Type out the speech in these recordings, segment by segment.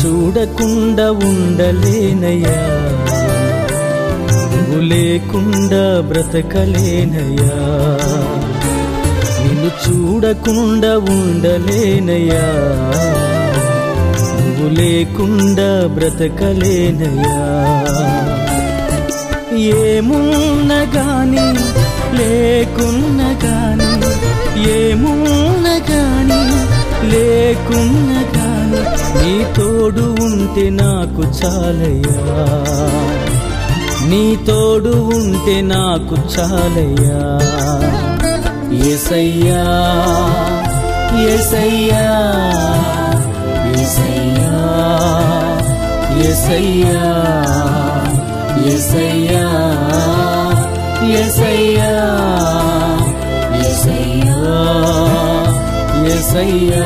చూడకుండా ఉండలేనయ్యా నువ్వు లేకుండా బ్రతకలేనయ్యా నిన్ను చూడకుండా ఉండలేనయ్యా నువ్వు లేకుండా బ్రతకలేనయ్యా ఏమున్న గాని లేకున్న గాని ఏమున్న గాని లేకున్న గాని నీ తోడు ఉంటే నాకు చాలయ్యా నీ తోడు ఉంటే నాకు చాలయ్యా ఏసయ్యా ఏసయ్యా ఏసయ్యా ఏసయ్యా ఏసయ్యా ఏసయ్యా ఏసయ్యా ఏసయ్యా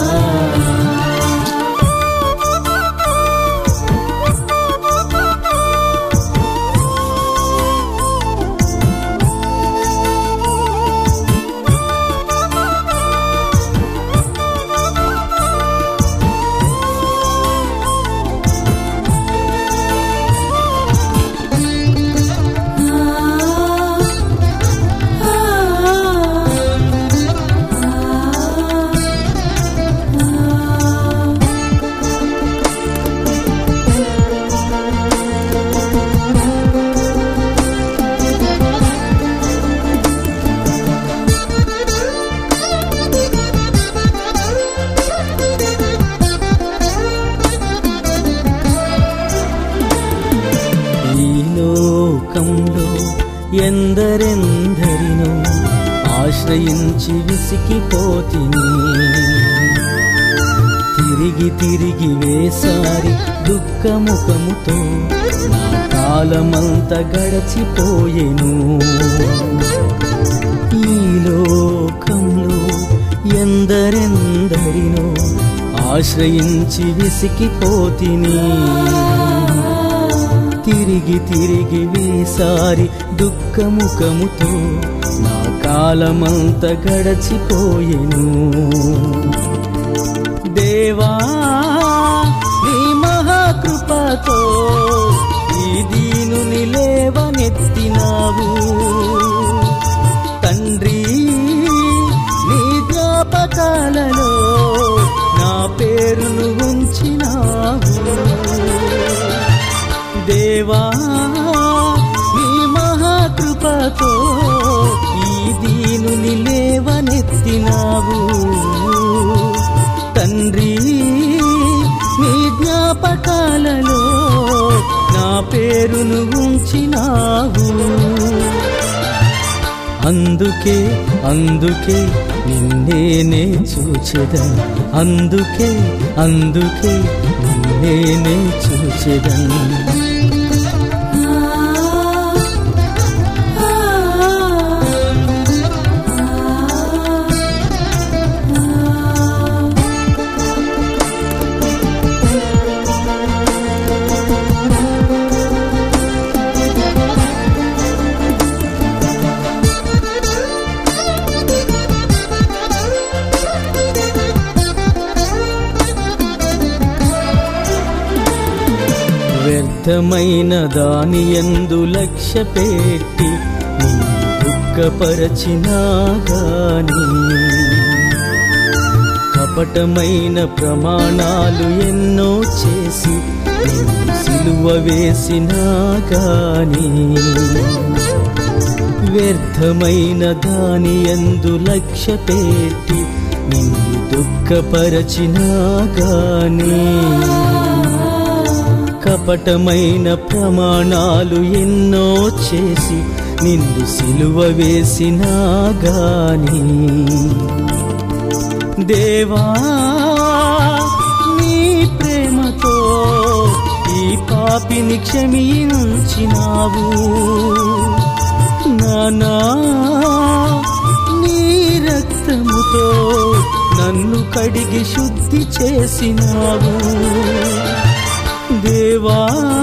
ఈ లోకంలో ఎందరెందరినో ఆశ్రయించి విసిగిపోతిని తిరిగి తిరిగి వేసారి దుఃఖముఖముతో నా కాలమంత గడచిపోయెను ఈ లోకంలో ఎందరెందరినో ఆశ్రయించి విసిగిపోతిని తిరిగి తిరిగి వేసారి దుఃఖముఖముతో నా కాలమంత గడచిపోయెను దేవా నీ మహాకృపతో ఈ దీనుని లేవనెత్తినావు తండ్రి నీ జ్ఞాపకాలలో నా పేరును ఉంచినావు దేవా నీ మహాకృపతో ఈ దీనుని లేవనెత్తినావు తండ్రి నీ జ్ఞాపకాలలో నా పేరును ఉంచినావు అందుకే అందుకే నిన్నేనే చూచెదన్ అందుకే అందుకే నిన్నేనే చూచెదన్ వ్యర్థమైన దాని ఎందు లక్ష్య పెట్టి నిన్ను దుఃఖపరచినా గాని కపటమైన ప్రమాణాలు ఎన్నో చేసి నిన్ను సిలువ వేసినా గాని వ్యర్థమైన దాని ఎందు లక్ష్య పెట్టి నిన్ను దుఃఖపరచినా గాని కపటమైన ప్రమాణాలు ఎన్నో చేసి నిన్ను సిలువ వేసినా గాని దేవా నీ ప్రేమతో ఈ పాపిని క్షమించినావు నానా నీ రక్తముతో నన్ను కడిగి శుద్ధి చేసినావు దేవా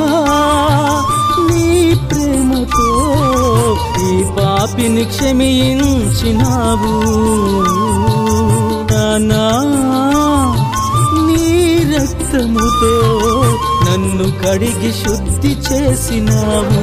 నీ ప్రేమతో ఈ పాపిని క్షమించినావు నానా నీ రక్త రక్తముతో నన్ను కడిగి శుద్ధి చేసినావు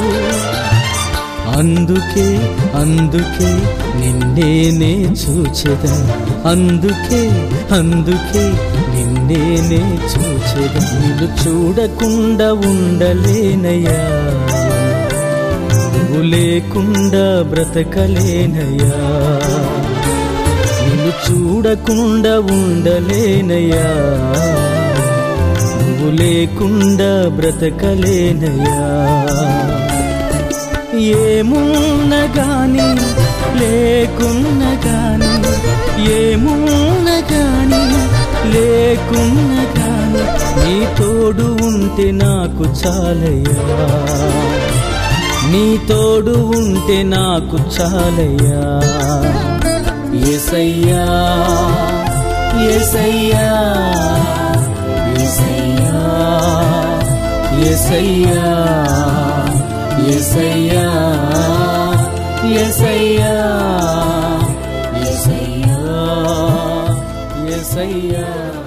అందుకే అందుకే నిన్నేనే చూచెదా అందుకే అందుకే నిన్నేనే చూచెదా నిన్ను చూడకుండా ఉండలేనయ్యా నువ్వు లేకుండా బ్రతకలేనయ్యా నిన్ను చూడకుండా ఉండలేనయ్యా నువ్వు లేకుండా బ్రతకలేనయ్యా ఏమున్న గాని లేకున్న గాని ఏమున్న గాని లేకున్న గాని నీ తోడు ఉంటే నాకు చాలయ్యా నీ తోడు ఉంటే నాకు చాలయ్యా ఎసయ్యా ఎసయ్యా ఎసయ్యా ఎసయ్యా ఎసయ్యా ఎసయ్యా ఎసయ్యా ఎసయ్యా